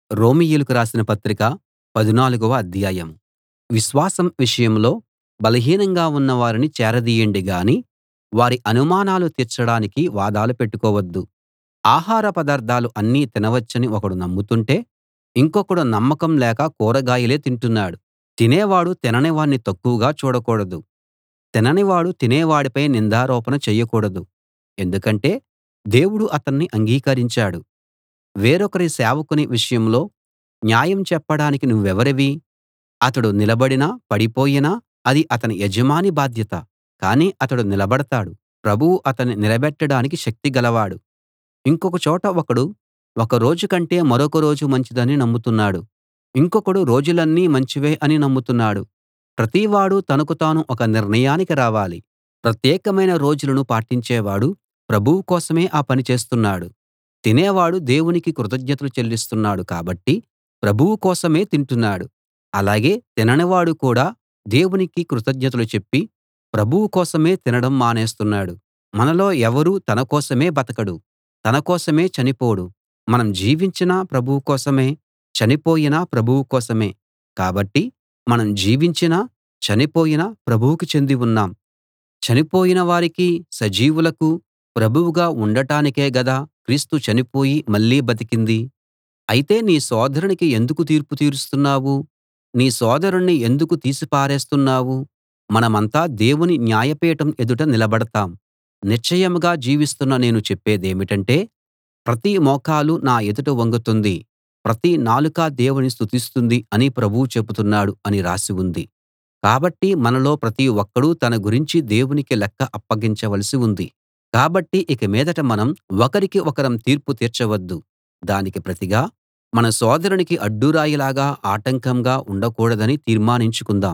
రోమీయులకు రాసిన పత్రిక పదునాలుగవ అధ్యాయం విశ్వాసం విషయంలో బలహీనంగా ఉన్న వారిని చేరదీయండి గాని వారి అనుమానాలు తీర్చడానికి వాదాలు పెట్టుకోవద్దు ఆహార పదార్థాలు అన్నీ తినవచ్చని ఒకడు నమ్ముతుంటే ఇంకొకడు నమ్మకం లేక కూరగాయలే తింటున్నాడు తినేవాడు తినని వాణ్ణి తక్కువగా చూడకూడదు తిననివాడు తినేవాడిపై నిందారోపణ చెయ్యకూడదు ఎందుకంటే దేవుడు అతన్ని అంగీకరించాడు వేరొకరి సేవకుని విషయంలో న్యాయం చెప్పడానికి నువ్వెవరివి అతడు నిలబడినా పడిపోయినా అది అతని యజమాని బాధ్యత కానీ అతడు నిలబడతాడు ప్రభువు అతన్ని నిలబెట్టడానికి శక్తి గలవాడు ఇంకొక చోట ఒకడు ఒక రోజు కంటే మరొక రోజు మంచిదని నమ్ముతున్నాడు ఇంకొకడు రోజులన్నీ మంచివే అని నమ్ముతున్నాడు ప్రతివాడూ తనకు తాను ఒక నిర్ణయానికి రావాలి ప్రత్యేకమైన రోజులను పాటించేవాడు ప్రభువు కోసమే ఆ పని చేస్తున్నాడు తినేవాడు దేవునికి కృతజ్ఞతలు చెల్లిస్తున్నాడు కాబట్టి ప్రభువు కోసమే తింటున్నాడు అలాగే తిననివాడు కూడా దేవునికి కృతజ్ఞతలు చెప్పి ప్రభువు కోసమే తినడం మానేస్తున్నాడు మనలో ఎవరూ తన కోసమే బతకడు తన కోసమే చనిపోడు మనం జీవించినా ప్రభువు కోసమే చనిపోయినా ప్రభువు కోసమే కాబట్టి మనం జీవించినా చనిపోయినా ప్రభువుకి చెంది ఉన్నాం చనిపోయిన వారికి సజీవులకు ప్రభువుగా ఉండటానికే గదా క్రీస్తు చనిపోయి మళ్ళీ బతికింది అయితే నీ సోదరునికి ఎందుకు తీర్పు తీరుస్తున్నావు నీ సోదరుణ్ణి ఎందుకు తీసిపారేస్తున్నావు మనమంతా దేవుని న్యాయపీఠం ఎదుట నిలబడతాం నిశ్చయంగా జీవిస్తున్న నేను చెప్పేదేమిటంటే ప్రతి మోకాలు నా ఎదుట వంగుతుంది ప్రతి నాలుకా దేవుని స్తుతిస్తుంది అని ప్రభువు చెబుతున్నాడు అని రాసి ఉంది కాబట్టి మనలో ప్రతి ఒక్కడూ తన గురించి దేవునికి లెక్క అప్పగించవలసి ఉంది కాబట్టి ఇక మీదట మనం ఒకరికి ఒకరం తీర్పు తీర్చవద్దు దానికి ప్రతిగా మన సోదరునికి అడ్డురాయిలాగా ఆటంకంగా ఉండకూడదని తీర్మానించుకుందాం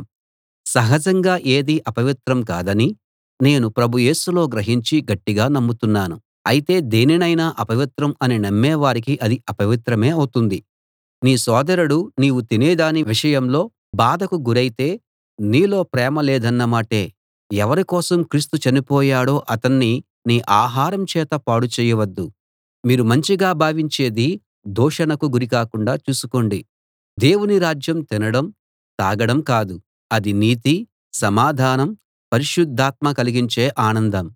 సహజంగా ఏదీ అపవిత్రం కాదని నేను ప్రభు యేసులో గ్రహించి గట్టిగా నమ్ముతున్నాను అయితే దేనినైనా అపవిత్రం అని నమ్మేవారికి అది అపవిత్రమే అవుతుంది నీ సోదరుడు నీవు తినేదాని విషయంలో బాధకు గురైతే నీలో ప్రేమ లేదన్నమాటే ఎవరి కోసం క్రీస్తు చనిపోయాడో అతన్ని నీ ఆహారం చేత పాడు చేయవద్దు మీరు మంచిగా భావించేది దూషణకు గురి కాకుండా చూసుకోండి దేవుని రాజ్యం తినడం తాగడం కాదు అది నీతి సమాధానం పరిశుద్ధాత్మ కలిగించే ఆనందం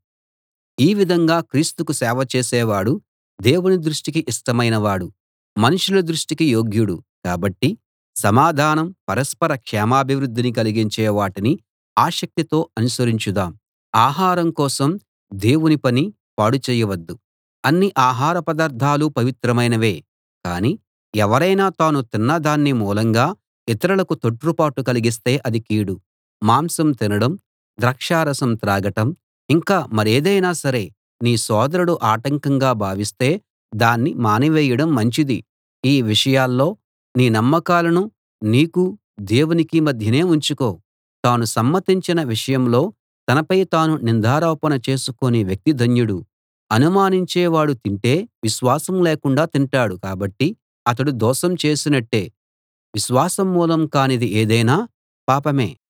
ఈ విధంగా క్రీస్తుకు సేవ చేసేవాడు దేవుని దృష్టికి ఇష్టమైనవాడు మనుషుల దృష్టికి యోగ్యుడు కాబట్టి సమాధానం పరస్పర క్షేమాభివృద్ధిని కలిగించే వాటిని ఆసక్తితో అనుసరించుదాం ఆహారం కోసం దేవుని పని పాడు చేయవద్దు అన్ని ఆహార పదార్థాలు పవిత్రమైనవే కానీ ఎవరైనా తాను తిన్న దాని మూలంగా ఇతరులకు తొట్రుపాటు కలిగిస్తే అది కీడు మాంసం తినడం ద్రాక్షారసం త్రాగటం ఇంకా మరేదైనా సరే నీ సోదరుడు ఆటంకంగా భావిస్తే దాన్ని మానివేయడం మంచిది ఈ విషయాల్లో నీ నమ్మకాలను నీకూ దేవునికి మధ్యనే ఉంచుకో తాను సమ్మతించిన విషయంలో తనపై తాను నిందారోపణ చేసుకోని వ్యక్తి ధన్యుడు అనుమానించేవాడు తింటే విశ్వాసం లేకుండా తింటాడు కాబట్టి అతడు దోషం చేసినట్టే విశ్వాసం మూలం కానిది ఏదైనా పాపమే